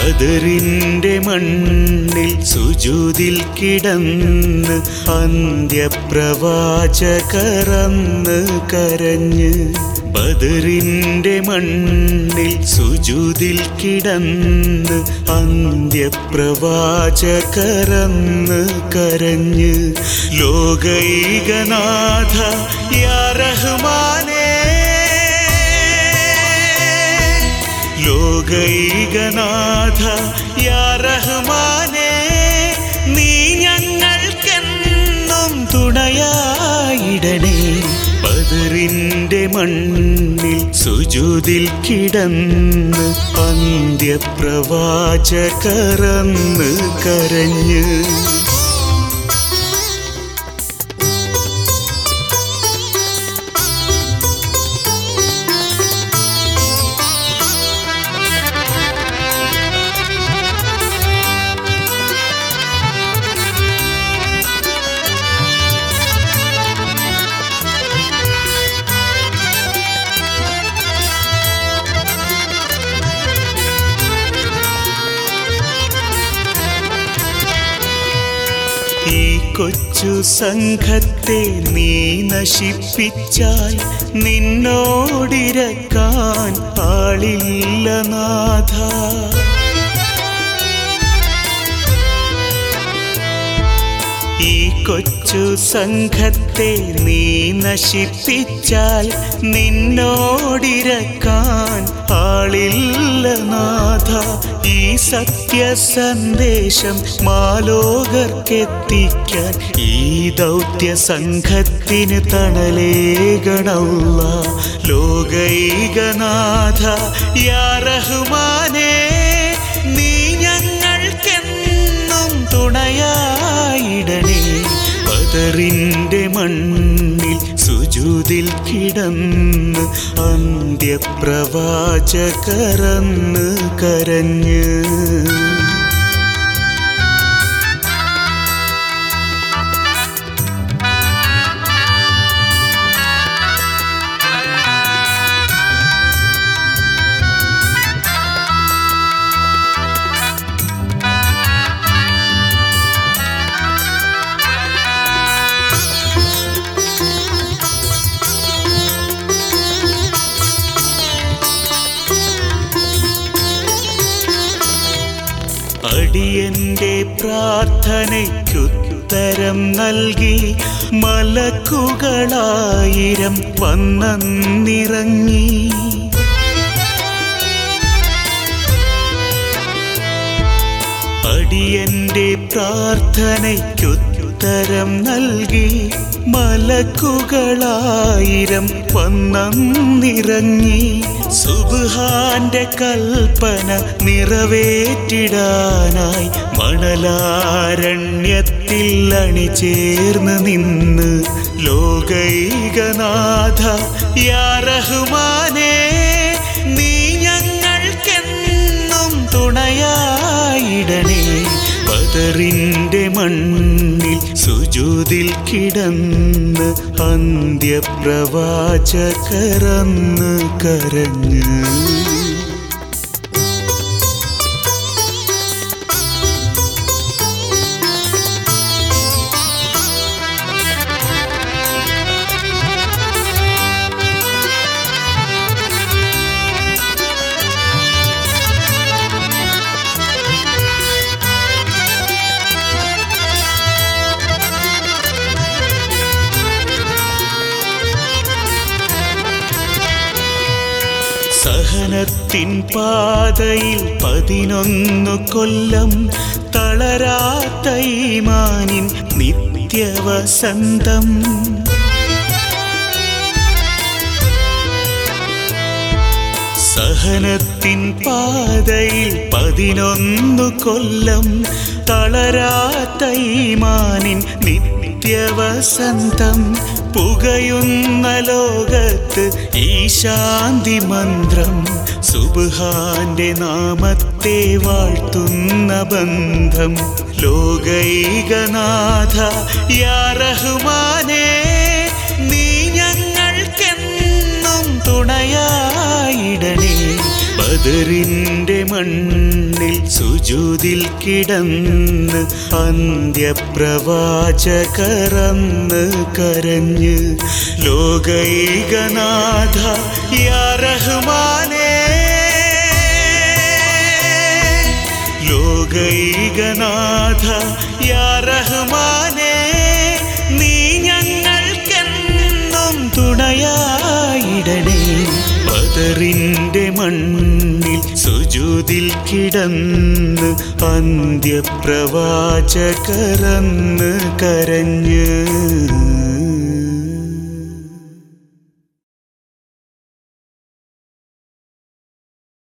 ബദറിന്റെ മണ്ണിൽ സുജൂതിൽ കിടന്ന് അന്ത്യപ്രവാചകറന്ന് കരഞ്ഞ് ബദറിന്റെ മണ്ണിൽ സുജൂതിൽ കിടന്ന് അന്ത്യപ്രവാചകറന്ന് കരഞ്ഞ് ലോകൈകനാഥ യാ റഹ്മാനേ ലോകൈകനാഥ യാ റഹ്മാനേ നീ ഞങ്ങൾക്കെന്നും തുണയായിടണേ ബദറിന്റെ മണ്ണിൽ സുജൂതിൽ കിടന്ന് അന്ത്യപ്രവാചകറന്ന് കരഞ്ഞ് ഈ കൊച്ചു സംഘത്തെ നീ നശിപ്പിച്ചാൽ നിന്നോടിരക്കാൻ ആളില്ല നാഥ ഈ കൊച്ചു സംഘത്തെ നീ നശിപ്പിച്ചാൽ നിന്നോടിരക്കാൻ ആളില്ല നാഥ ഈ സത്യസന്ദേശം മാലോകർക്കെത്തിക്കാൻ ഈ ദൗത്യ സംഘത്തിന് തണലേകണല്ല ലോകൈകനാഥ യാ റഹ്മാനേ നീ ഞങ്ങൾക്കെന്നും തുണയായിടണേ ബദറിന്റെ മണ്ണിൽ സുജൂതിൽ കിടന്ന് അന്ത്യപ്രവാചകറന്ന് കരഞ്ഞ് അടിയന്റെ പ്രാർത്ഥനയ്ക്കുത്തരം നൽകി മലക്കുകളായിരം വന്നിറങ്ങി അടിയന്റെ പ്രാർത്ഥനയ്ക്കുത്തരം നൽകി മലക്കുകളായിരം വന്നിറങ്ങി സുബാന്റെ കൽപ്പന നിറവേറ്റിടാനായി മണലാരണ്യത്തിൽ അണിചേർന്ന് നിന്ന് ലോകൈകനാഥ യാ റഹ്മാനേ നീ ഞങ്ങൾക്കെന്നും തുണയായിടണേ ബദറിന്റെ മണ്ണിൽ സുജൂതിൽ കിടന്ന് അന്ത്യപ്രവാചകറന്ന് കരഞ്ഞ് സഹനത്തിൻ പാതയിൽ പതിനൊന്നു കൊല്ലം തളരാത്ത ഈമാനിൻ നിത്യവസന്തം സഹനത്തിൻ പാതയിൽ പതിനൊന്നു കൊല്ലം തളരാത്ത ഈമാനിൻ നിത്യവസന്തം പുകയുന്ന ലോകത്ത് ഈ ശാന്തി മന്ത്രം സുബാന്റെ നാമത്തെ വാഴ്ത്തുന്ന ബന്ധം ലോകൈകനാഥ യാ റഹ്മാനേ നീ ഞങ്ങൾക്കെന്നും തുണയായിടണേ ബദറിന്റെ മണ്ണിൽ സുജൂതിൽ കിടന്ന് അന്ത്യപ്രവാചകറന്ന് കരഞ്ഞ് ലോകൈകനാഥ യാ റഹ്മാനേ ലോകൈകനാഥ യാ റഹ്മാനേ നീ ഞങ്ങൾക്കെന്നും തുണയായിടണേ ബദറിന്റെ മണ്ണിൽ സുജൂതിൽ കിടന്ന് അന്ത്യപ്രവാചകറന്ന് കരഞ്ഞ്